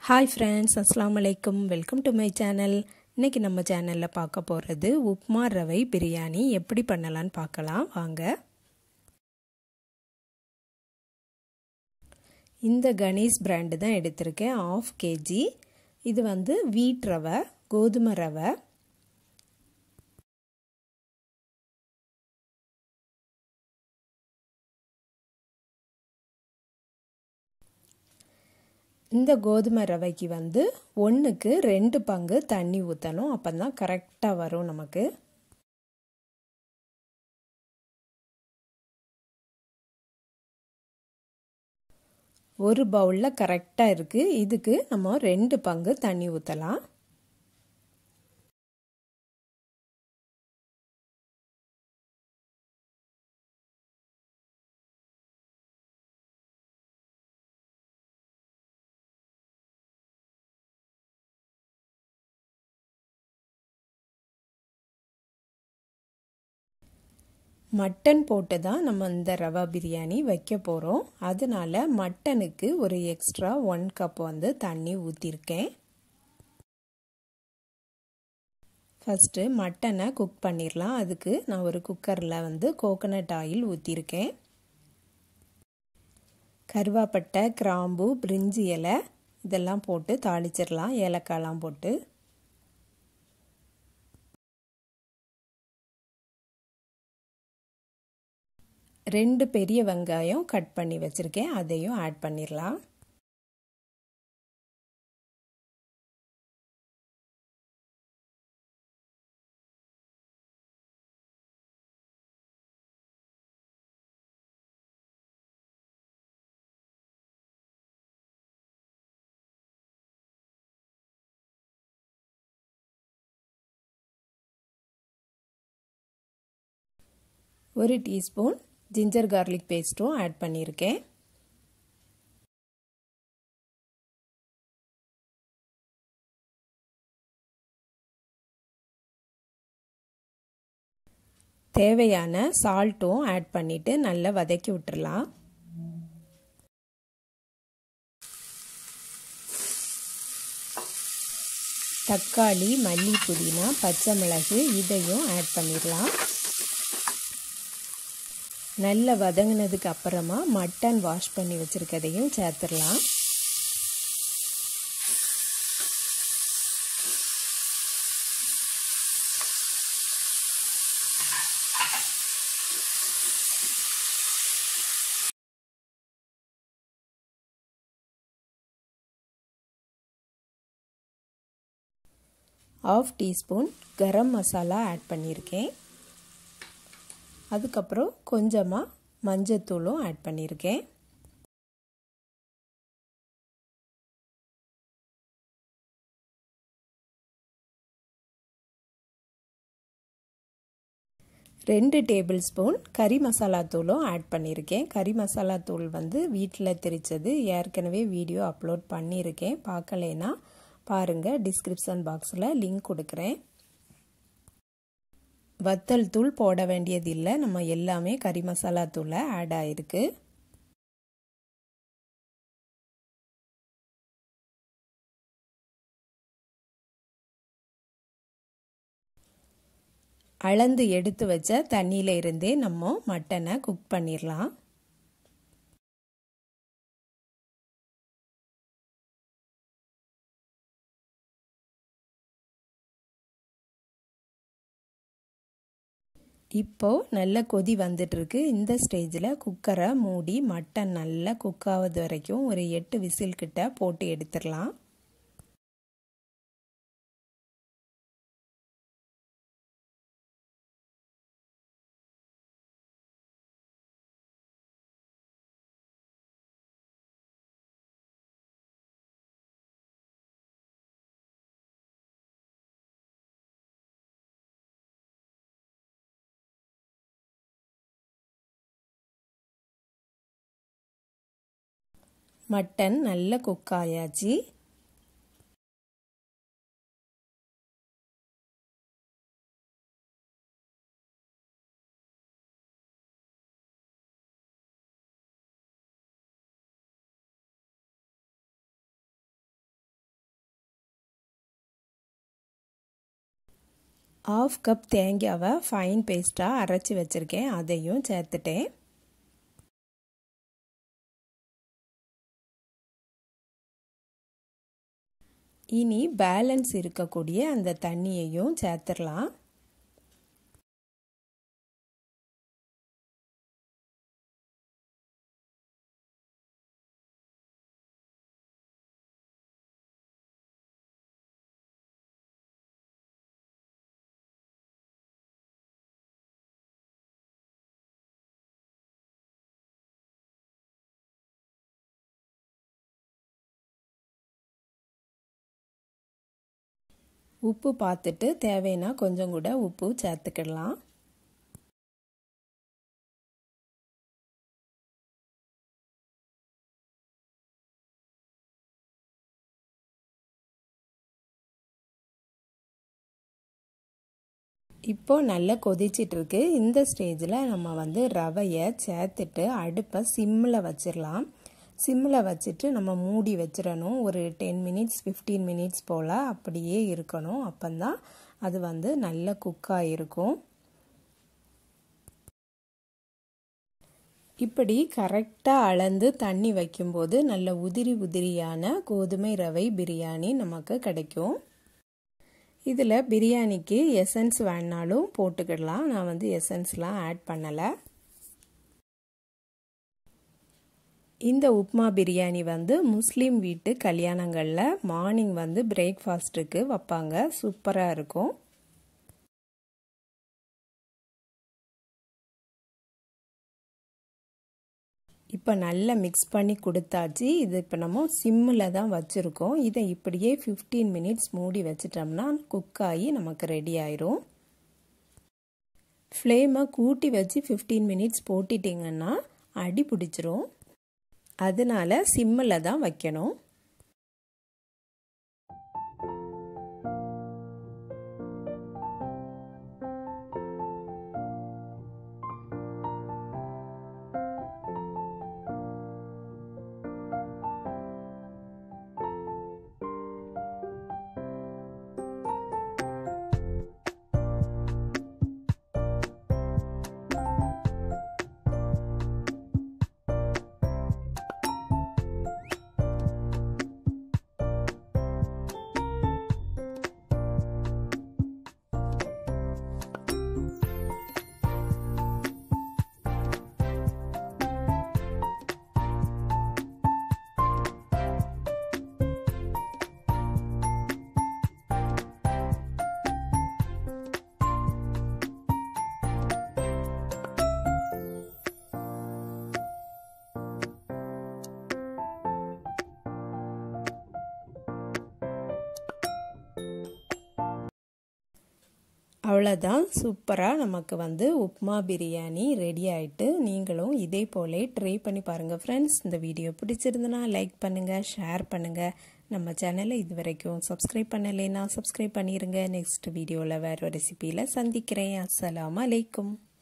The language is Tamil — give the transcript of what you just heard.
ஹாய் ஃப்ரெண்ட்ஸ் அஸ்லாம் வலைக்கும் வெல்கம் டு மை சேனல் இன்றைக்கி நம்ம சேனலில் பார்க்க போகிறது உப்மா ரவை பிரியாணி எப்படி பண்ணலான்னு பார்க்கலாம் வாங்க இந்த கணேஷ் பிராண்டு தான் எடுத்திருக்கேன் ஆஃப் கேஜி இது வந்து வீட் ரவை கோதுமை ரவை இந்த கோதுமை ரவைக்கு வந்து ஒன்றுக்கு ரெண்டு பங்கு தண்ணி ஊற்றணும் அப்போ தான் கரெக்டாக வரும் நமக்கு ஒரு பவுலில் கரெக்டாக இருக்குது இதுக்கு நம்ம ரெண்டு பங்கு தண்ணி ஊற்றலாம் மட்டன் போட்டு தான் நம்ம இந்த ரவா பிரியாணி வைக்க போகிறோம் அதனால மட்டனுக்கு ஒரு எக்ஸ்ட்ரா ஒன் கப் வந்து தண்ணி ஊற்றிருக்கேன் ஃபஸ்ட்டு மட்டனை குக் பண்ணிடலாம் அதுக்கு நான் ஒரு குக்கரில் வந்து கோகனட் ஆயில் ஊற்றிருக்கேன் கருவாப்பட்டை கிராம்பு பிரிஞ்சி இலை இதெல்லாம் போட்டு தாளிச்சிடலாம் ஏலக்காய்லாம் போட்டு ரெண்டு பெரிய வெங்காயம் கட் பண்ணி வச்சுருக்கேன் அதையும் ஆட் பண்ணிடலாம் ஒரு டீஸ்பூன் ஜிஞ்சர் கார்லிக் பேஸ்ட்டும் ஆட் பண்ணியிருக்கேன் தேவையான சால்ட்டும் ஆட் பண்ணிவிட்டு நல்லா வதக்கி விட்டுறலாம் தக்காளி மல்லி புதினா பச்சை மிளகு இதையும் ஆட் பண்ணிடலாம் நல்லா வதங்கினதுக்கு அப்புறமா மட்டன் வாஷ் பண்ணி வச்சுருக்கதையும் சேர்த்துடலாம் half teaspoon garam masala add பண்ணியிருக்கேன் அதுக்கப்புறம் கொஞ்சமாக மஞ்சத்தூளும் ஆட் பண்ணியிருக்கேன் ரெண்டு டேபிள் ஸ்பூன் கறி மசாலா தூளும் ஆட் பண்ணியிருக்கேன் கறி மசாலா தூள் வந்து வீட்டில் திரிச்சது ஏற்கனவே வீடியோ அப்லோட் பண்ணியிருக்கேன் பார்க்கலேன்னா பாருங்கள் டிஸ்கிரிப்ஷன் பாக்ஸில் லிங்க் கொடுக்குறேன் வத்தல் தூள் போட வேண்டியதில்லை நம்ம எல்லாமே கறி மசாலா தூளை ஆட் ஆகிருக்கு அளந்து எடுத்து வச்ச தண்ணியில் இருந்தே நம்ம மட்டனை குக் பண்ணிடலாம் இப்போது நல்ல கொதி வந்துட்டுருக்கு இந்த ஸ்டேஜில் குக்கரை மூடி மட்டன் நல்லா குக் ஆகுது வரைக்கும் ஒரு எட்டு விசில் கிட்ட போட்டு எடுத்துடலாம் மட்டன் நல்ல குக் ஆயாச்சு ஆஃப் கப் தேங்காவை ஃபைன் பேஸ்ட்டாக அரைச்சி வச்சுருக்கேன் அதையும் சேர்த்துட்டேன் இனி பேலன்ஸ் இருக்கக்கூடிய அந்த தண்ணியையும் சேர்த்துடலாம் உப்பு பார்த்துட்டு தேவைன்னா கொஞ்சம் கூட உப்பு சேர்த்துக்கிடலாம் இப்போ நல்லா கொதிச்சிட்ருக்கு இந்த ஸ்டேஜில் நம்ம வந்து ரவையை சேர்த்துட்டு அடுப்பை சிம்மில் வச்சிடலாம் சிம்மில் வச்சுட்டு நம்ம மூடி வச்சிடணும் ஒரு டென் மினிட்ஸ் ஃபிஃப்டீன் மினிட்ஸ் போல் அப்படியே இருக்கணும் அப்போந்தான் அது வந்து நல்ல குக்காக இருக்கும் இப்படி கரெக்டாக அளந்து தண்ணி வைக்கும்போது நல்ல உதிரி உதிரியான கோதுமை ரவை பிரியாணி நமக்கு கிடைக்கும் இதில் பிரியாணிக்கு எசன்ஸ் வேணாலும் போட்டுக்கிடலாம் நான் வந்து எசன்ஸ்லாம் ஆட் பண்ணலை இந்த உப்மா பிரியாணி வந்து முஸ்லீம் வீட்டு கல்யாணங்களில் மார்னிங் வந்து பிரேக்ஃபாஸ்ட்டுக்கு வைப்பாங்க சூப்பராக இருக்கும் இப்போ நல்லா மிக்ஸ் பண்ணி கொடுத்தாச்சு இது இப்போ நம்ம சிம்மில் தான் வச்சுருக்கோம் இதை இப்படியே ஃபிஃப்டீன் மினிட்ஸ் மூடி வச்சிட்டோம்னா குக் ஆகி நமக்கு ரெடி ஆயிரும் ஃப்ளேமை கூட்டி வச்சு ஃபிஃப்டீன் மினிட்ஸ் போட்டிட்டிங்கன்னா அடி பிடிச்சிரும் அதனால சிம்மில் தான் வைக்கணும் அவ்வளோதான் சூப்பராக நமக்கு வந்து உப்மா பிரியாணி ரெடி ஆகிட்டு நீங்களும் இதே போலே ட்ரை பண்ணி பாருங்கள் ஃப்ரெண்ட்ஸ் இந்த வீடியோ பிடிச்சிருந்தனா லைக் பண்ணுங்கள் ஷேர் பண்ணுங்கள் நம்ம சேனலை இது வரைக்கும் சப்ஸ்கிரைப் பண்ணலைன்னா சப்ஸ்கிரைப் பண்ணிடுங்க நெக்ஸ்ட் வீடியோவில் வேறு ரெசிப்பியில் சந்திக்கிறேன் அஸ்லாம் அலைக்கும்